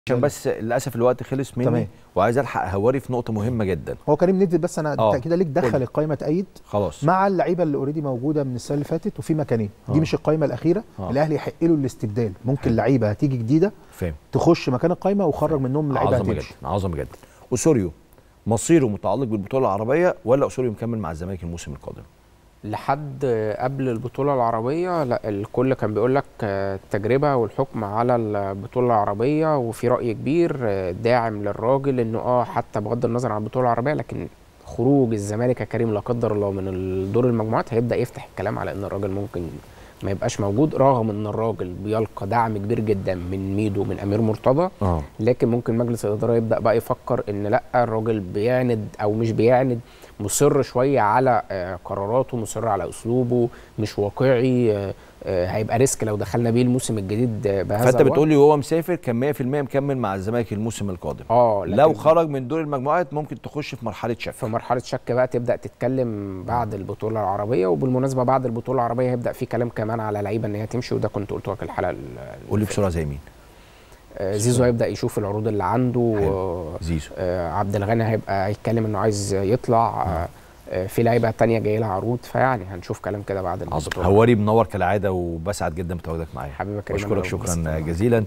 عشان بس للاسف الوقت خلص مني تمام. وعايز الحق هواري في نقطه مهمه جدا هو كريم ندفد بس انا آه. تاكيدا ليك قول. دخل القائمه تأيد خلاص مع اللعيبه اللي اوريدي موجوده من السنه اللي فاتت وفي مكانين آه. دي مش القائمه الاخيره آه. الاهلي يحق له الاستبدال ممكن لعيبه هتيجي جديده فاهم تخش مكان القائمه وخرج منهم لعيبه عظمه هتمشي جدا عظمه جدا اسوريو مصيره متعلق بالبطوله العربيه ولا اسوريو مكمل مع الزمالك الموسم القادم لحد قبل البطولة العربية لا الكل كان بيقول لك آه، التجربة والحكم على البطولة العربية وفي رأي كبير آه، داعم للراجل انه اه حتى بغض النظر عن البطولة العربية لكن خروج الزمالك يا كريم لا قدر الله من دور المجموعات هيبدأ يفتح الكلام على ان الراجل ممكن ما يبقاش موجود رغم ان الراجل بيلقى دعم كبير جدا من ميدو من امير مرتضى اه لكن ممكن مجلس الاداره يبدا بقى يفكر ان لا الراجل بيعند او مش بيعند مصر شويه على آه، قراراته مصر على اسلوبه مش واقعي آه، آه، هيبقى ريسك لو دخلنا بيه الموسم الجديد آه، بهذا فانت الوقت. بتقول لي وهو مسافر كان 100% مكمل مع الزمالك الموسم القادم اه لكن لو خرج من دور المجموعات ممكن تخش في مرحله شك في مرحله شك بقى تبدا تتكلم بعد البطوله العربيه وبالمناسبه بعد البطوله العربيه هيبدا في كلام كمان على لعيبه ان هي تمشي وده كنت قلته لك الحلقه ال- قول لي بسرعه زي مين آه، زيزو هيبدا يشوف العروض اللي عنده حلو. آه، زيزو آه، عبد الغني هيبقى هيتكلم انه عايز يطلع آه، آه، في لعيبه تانية جايه لها عروض فيعني هنشوف كلام كده بعد عظم البطوله هواري منور كالعاده وبسعد جدا بتواجدك معايا حبيبي يا كريم، بشكرك أنا شكرا بس- جزيلا